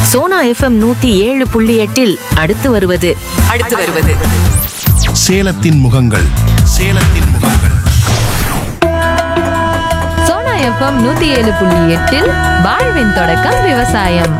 Sona FM நூத்தி ஏழு புள்ளி எட்டில் அடுத்து வருவது அடுத்து வருவது சேலத்தின் முகங்கள் சேலத்தின் முகங்கள் சோனா எஃப்எம் நூத்தி ஏழு புள்ளி எட்டில் வாழ்வின் தொடக்கம் விவசாயம்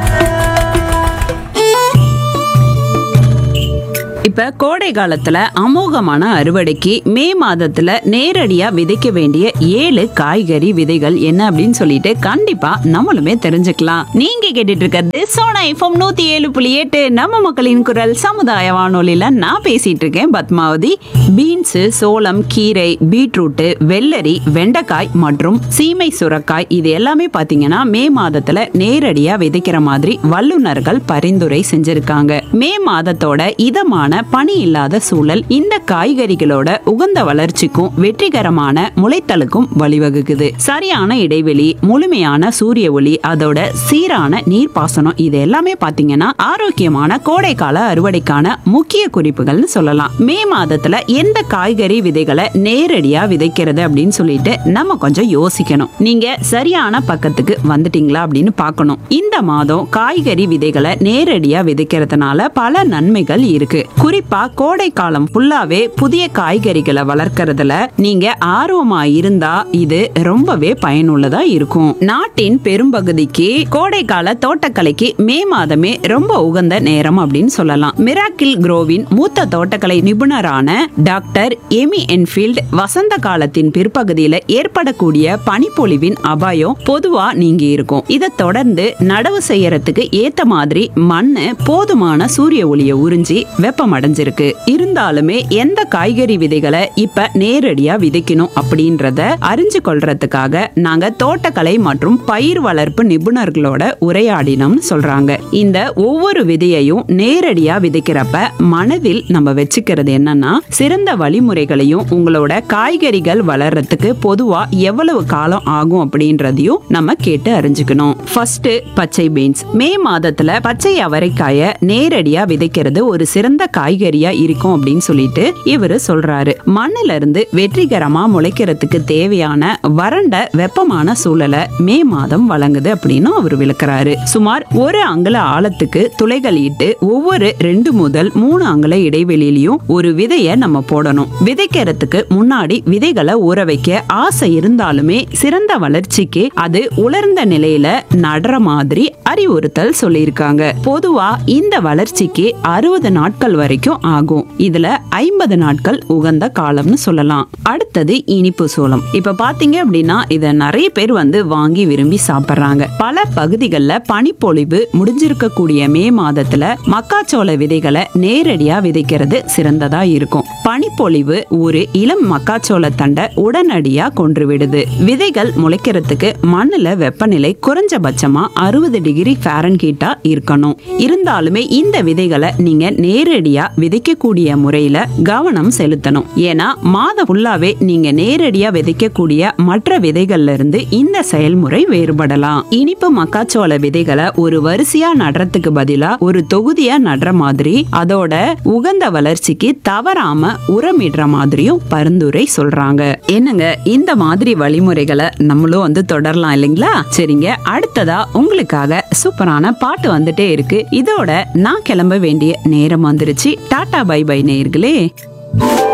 இப்ப கோடை காலத்துல அமோகமான அறுவடைக்கு மே மாதத்துல நேரடியா விதைக்க வேண்டிய ஏழு காய்கறி விதைகள் என்ன அப்படின்னு சொல்லிட்டு கண்டிப்பா நம்மளுமே தெரிஞ்சுக்கலாம் நீங்க கேட்டுட்டு இருக்கிறது சோனா எஃப்எம் நூத்தி ஏழு புள்ளி எட்டு நம்ம மக்களின் குரல் சமுதாய வானொலியில நான் பேசிட்டு இருக்கேன் பத்மாவதி பீன்ஸ் சோளம் கீரை பீட்ரூட்டு வெள்ளரி வெண்டைக்காய் மற்றும் சீமை சுரக்காய் இது எல்லாமே பாத்தீங்கன்னா மே மாதத்துல நேரடியா விதைக்கிற மாதிரி வல்லுநர்கள் பரிந்துரை செஞ்சிருக்காங்க மே மாதத்தோட இதமான பனி இல்லாத சூழல் இந்த காய்கறிகளோட உகந்த வளர்ச்சிக்கும் வெற்றிகரமான முளைத்தலுக்கும் வழிவகுக்குது சரியான இடைவெளி முழுமையான சூரிய ஒளி அதோட சீரான நீர்ப்பாசனம் இது எல்லாமே பாத்தீங்கன்னா ஆரோக்கியமான கோடைக்கால அறுவடைக்கான முக்கிய குறிப்புகள்னு சொல்லலாம் மே மாதத்துல எந்த காய்கறி விதைகளை நேரடியா விதைக்கிறது அப்படின்னு சொல்லிட்டு நம்ம கொஞ்சம் யோசிக்கணும் நீங்க சரியான பக்கத்துக்கு வந்துட்டீங்களா அப்படின்னு பார்க்கணும் இந்த மாதம் காய்கறி விதைகளை நேரடியா விதைக்கிறதுனால பல நன்மைகள் இருக்கு குறிப்பா கோடை காலம் ஃபுல்லாவே புதிய காய்கறிகளை வளர்க்கறதுல நீங்க ஆர்வமா இருந்தா இது ரொம்பவே பயனுள்ளதா இருக்கும் நாட்டின் பெரும்பகுதிக்கு கோடைக்கால தோட்டக்கலைக்கு மே மாதமே ரொம்ப உகந்த நேரம் அப்படின்னு சொல்லலாம் மிராக்கிள் குரோவின் மூத்த தோட்டக்கலை நிபுணரான டாக்டர் எமி என்ஃபீல்ட் வசந்த காலத்தின் பிற்பகுதியில ஏற்படக்கூடிய பனிப்பொழிவின் அபாயம் பொதுவா நீங்கி இருக்கும் இதை தொடர்ந்து நடவு செய்யறதுக்கு ஏத்த மாதிரி மண்ணு போதுமான சூரிய ஒளியை உறிஞ்சி வெப்பம் அடைஞ்சிருக்கு இருந்தாலுமே எந்த காய்கறி விதைகளை இப்ப நேரடியா விதைக்கணும் அப்படின்றத அறிஞ்சு கொள்றதுக்காக நாங்க தோட்டக்கலை மற்றும் பயிர் வளர்ப்பு நிபுணர்களோட உரையாடினோம்னு சொல்றாங்க இந்த ஒவ்வொரு விதையையும் நேரடியா விதைக்கிறப்ப மனதில் நம்ம வச்சுக்கிறது என்னன்னா சிறந்த வழிமுறைகளையும் உங்களோட காய்கறிகள் வளர்றதுக்கு பொதுவா எவ்வளவு காலம் ஆகும் அப்படின்றதையும் நம்ம கேட்டு அறிஞ்சுக்கணும் ஃபர்ஸ்ட் பச்சை பீன்ஸ் மே மாதத்துல பச்சை அவரைக்காய நேரடியா விதைக்கிறது ஒரு சிறந்த காய்கறியா இருக்கும் அப்படின்னு சொல்லிட்டு இவரு சொல்றாரு மண்ணுல இருந்து வெற்றிகரமா முளைக்கிறதுக்கு தேவையான வறண்ட வெப்பமான சூழலை மே மாதம் வழங்குது அப்படின்னு அவர் விளக்குறாரு சுமார் ஒரு அங்குல ஆழத்துக்கு துளைகள் இட்டு ஒவ்வொரு ரெண்டு முதல் மூணு அங்குல இடைவெளியிலையும் ஒரு விதைய நம்ம போடணும் விதைக்கிறதுக்கு முன்னாடி விதைகளை ஊற வைக்க ஆசை இருந்தாலுமே சிறந்த வளர்ச்சிக்கு அது உலர்ந்த நிலையில நடுற மாதிரி அறிவுறுத்தல் சொல்லியிருக்காங்க பொதுவா இந்த வளர்ச்சிக்கு அறுபது நாட்கள் வரைக்கும் ஆகும் இதுல ஐம்பது நாட்கள் உகந்த காலம்னு சொல்லலாம் அடுத்தது இனிப்பு சோளம் இப்ப பாத்தீங்க அப்படின்னா இத நிறைய பேர் வந்து வாங்கி விரும்பி சாப்பிடுறாங்க பல பகுதிகளில் பனிப்பொழிவு முடிஞ்சிருக்கக்கூடிய மே மாதத்துல மக்காச்சோள விதைகளை நேரடியா விதைக்கிறது சிறந்ததா இருக்கும் பனிப்பொழிவு ஒரு இளம் மக்காச்சோள தண்டை உடனடியா கொன்று விடுது விதைகள் முளைக்கிறதுக்கு மண்ணுல வெப்பநிலை குறைஞ்சபட்சமா அறுபது டிகிரி ஃபாரன்ஹீட்டா இருக்கணும் இருந்தாலுமே இந்த விதைகளை நீங்க நேரடியா விதைக்கக்கூடிய முறையில கவனம் செலுத்தணும் ஏன்னா மாதம் ஃபுல்லாவே நீங்க நேரடியா விதைக்கக்கூடிய மற்ற விதைகள்ல இருந்து இந்த செயல்முறை வேறுபடலாம் இனிப்பு மக்காச்சோள விதைகளை ஒரு வரிசையா நடுறதுக்கு பதிலா ஒரு தொகுதியா நடுற மாதிரி அதோட உகந்த வளர்ச்சிக்கு தவறாம உரமிடுற மாதிரியும் பரிந்துரை சொல்றாங்க என்னங்க இந்த மாதிரி வழிமுறைகளை நம்மளும் வந்து தொடரலாம் இல்லைங்களா சரிங்க அடுத்ததா உங்களுக்காக சூப்பரான பாட்டு வந்துட்டே இருக்கு இதோட நான் கிளம்ப வேண்டிய நேரம் வந்துருச்சு டாடா பை பை நேயர்களே